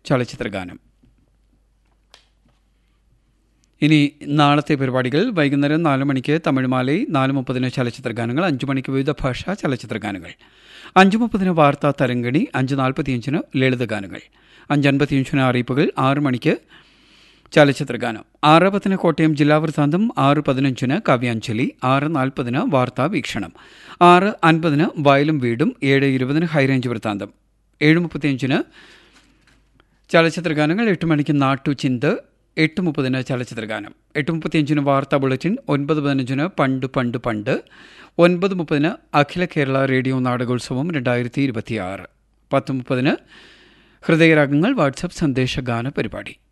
ചലച്ചിത്രഗാനം ഇനി നാളത്തെ പരിപാടികൾ വൈകുന്നേരം നാല് മണിക്ക് തമിഴ്മാലൈ നാല് മുപ്പതിന് ചലച്ചിത്രഗാനങ്ങൾ അഞ്ച് മണിക്ക് വിവിധ ഭാഷാ ചലച്ചിത്രഗാനങ്ങൾ അഞ്ച് മുപ്പതിന് വാർത്താ തരംഗണി അഞ്ച് നാൽപ്പത്തിയഞ്ചിന് ലളിതഗാനങ്ങൾ അഞ്ച് അൻപത്തിയഞ്ചിന് അറിയിപ്പുകൾ ആറ് മണിക്ക് ചലച്ചിത്രഗാനം ആറ് പത്തിന് കോട്ടയം ജില്ലാ വൃത്താന്തം ആറ് പതിനഞ്ചിന് കാവ്യാഞ്ജലി ആറ് നാൽപ്പതിന് വാർത്താ വീക്ഷണം ആറ് അൻപതിന് വയലും വീടും ഏഴ് ഇരുപതിന് ഹൈറേഞ്ച് വൃത്താന്തം ഏഴ് മുപ്പത്തിയഞ്ചിന് ചലച്ചിത്രഗാനങ്ങൾ എട്ട് മണിക്ക് നാട്ടുചിന്ത് എട്ട് മുപ്പതിന് ചലച്ചിത്രഗാനം എട്ട് മുപ്പത്തിയഞ്ചിന് വാർത്താ ബുള്ളറ്റിൻ ഒൻപത് പതിനഞ്ചിന് പണ്ട് പണ്ട് പണ്ട് ഒൻപത് മുപ്പതിന് അഖില കേരള റേഡിയോ നാടകോത്സവം രണ്ടായിരത്തി ഇരുപത്തിയാറ് പത്ത് മുപ്പതിന് ഹൃദയരാഗങ്ങൾ വാട്സപ്പ് സന്ദേശഗാന പരിപാടി